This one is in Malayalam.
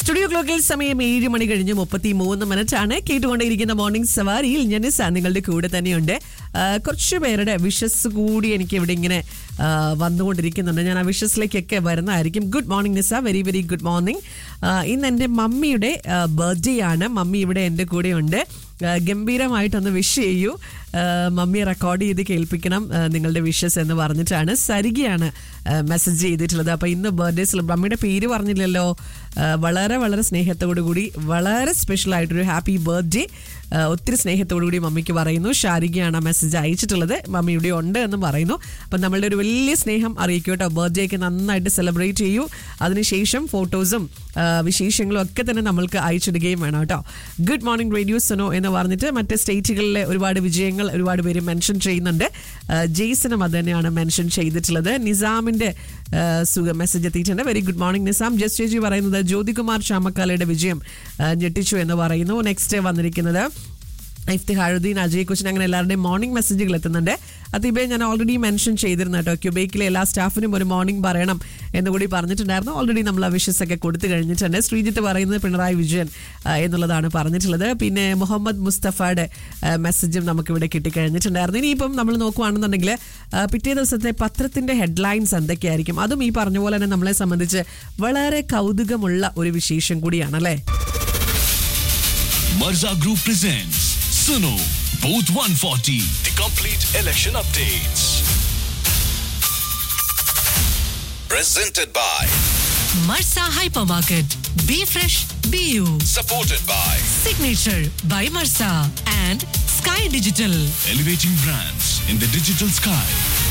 സ്റ്റുഡിയോ ക്ലോക്കിൽ സമയം ഏഴ് മണി കഴിഞ്ഞ് മുപ്പത്തി മൂന്ന് മിനിറ്റ് ആണ് കേട്ടുകൊണ്ടേയിരിക്കുന്ന മോർണിംഗ് സവാരിയിൽ ഞാൻ നിസ നിങ്ങളുടെ കൂടെ തന്നെയുണ്ട് ആ, കുറച്ച് പേരുടെ വിഷസ് കൂടി എനിക്ക് ഇവിടെ ഇങ്ങനെ ആ, വന്നുകൊണ്ടിരിക്കുന്നുണ്ട് ഞാൻ ആ വിഷസിലേക്കൊക്കെ വരുന്നതായിരിക്കും good morning Nisa very very good morning ഇന്ന് എൻ്റെ മമ്മിയുടെ ബർത്ത്ഡേ ആണ് മമ്മി ഇവിടെ എൻ്റെ കൂടെ ഉണ്ട് ആ, ഗംഭീരമായിട്ടൊന്ന് വിഷ് ചെയ്യൂ ആ, മമ്മി റെക്കോർഡ് ചെയ്ത് കേൾപ്പിക്കണം ആ, നിങ്ങളുടെ വിഷസ് എന്ന് പറഞ്ഞിട്ടാണ് സരികയാണ് മെസ്സേജ് ചെയ്തിട്ടുള്ളത് അപ്പോൾ ഇന്ന് ബർത്ത്ഡേ സെലിബ്രേറ്റ് മമ്മിയുടെ പേര് പറഞ്ഞില്ലല്ലോ ആ, വളരെ വളരെ സ്നേഹത്തോടു കൂടി വളരെ സ്പെഷ്യൽ ആയിട്ടൊരു ഹാപ്പി ബർത്ത്ഡേ ഒത്തിരി സ്നേഹത്തോടു കൂടി മമ്മിക്ക് പറയുന്നു ഷാരികയാണ് ആ മെസ്സേജ് അയച്ചിട്ടുള്ളത് മമ്മി ഇവിടെ ഉണ്ട് എന്ന് പറയുന്നു അപ്പം നമ്മളുടെ ഒരു വലിയ സ്നേഹം അറിയിക്കും കേട്ടോ ബർത്ത്ഡേ ഒക്കെ നന്നായിട്ട് സെലിബ്രേറ്റ് ചെയ്യൂ അതിനുശേഷം ഫോട്ടോസും വിശേഷങ്ങളും ഒക്കെ തന്നെ നമ്മൾക്ക് അയച്ചിടുകയും വേണം കേട്ടോ ഗുഡ് മോർണിംഗ് റേഡിയോ സുനോ എന്ന് പറഞ്ഞിട്ട് മറ്റ് സ്റ്റേറ്റുകളിലെ ഒരുപാട് വിജയങ്ങൾ ഒരുപാട് പേര് മെൻഷൻ ചെയ്യുന്നുണ്ട് ആ, ജെയ്സനും അത് തന്നെയാണ് മെൻഷൻ ചെയ്തിട്ടുള്ളത് നിസാമിന്റെ ആ, സുഖ മെസ്സേജ് എത്തിയിട്ടുണ്ട് very good morning Nizam just ചേച്ചി പറയുന്നത് ജ്യോതികുമാർ ചാമക്കാലയുടെ വിജയം ആ, ഞെട്ടിച്ചു എന്ന് പറയുന്നു നെക്സ്റ്റ് വന്നിരിക്കുന്നത് ഇഫ്തിഹാറുദ്ദീൻ അജയ് കുശൻ അങ്ങനെ എല്ലാവരുടെയും മോർണിംഗ് മെസ്സേജുകൾ എത്തുന്നുണ്ട് അതിബേ ഞാൻ ഓൾറെഡി മെൻഷൻ ചെയ്തിരുന്നു കേട്ടോ ക്യൂബേക്കിലെ എല്ലാ സ്റ്റാഫിനും ഒരു മോർണിംഗ് പറയണം എന്ന് കൂടി പറഞ്ഞിട്ടുണ്ടായിരുന്നു ഓൾറെഡി നമ്മൾ ആ വിഷസ് ഒക്കെ കൊടുത്തു കഴിഞ്ഞിട്ടുണ്ട് ശ്രീജിത്ത് പറയുന്നത് പിണറായി വിജയൻ ആ, എന്നുള്ളതാണ് പറഞ്ഞിട്ടുള്ളത് പിന്നെ മുഹമ്മദ് മുസ്തഫയുടെ ആ, മെസ്സേജും നമുക്കിവിടെ കിട്ടിക്കഴിഞ്ഞിട്ടുണ്ടായിരുന്നു ഇനിയിപ്പം നമ്മൾ നോക്കുകയാണെന്നുണ്ടെങ്കിൽ ആ, പിറ്റേ ദിവസത്തെ പത്രത്തിന്റെ ഹെഡ്ലൈൻസ് എന്തൊക്കെയായിരിക്കും അതും ഈ പറഞ്ഞ പോലെ തന്നെ നമ്മളെ സംബന്ധിച്ച് വളരെ കൗതുകമുള്ള ഒരു വിശേഷം കൂടിയാണ് അല്ലേ Marza Group presents Suno Booth 140, the complete election updates. Presented by, Marsa Hypermarket. Be fresh, be you. supported by Signature by Marsa and Sky Digital. Elevating Brands in the Digital Sky.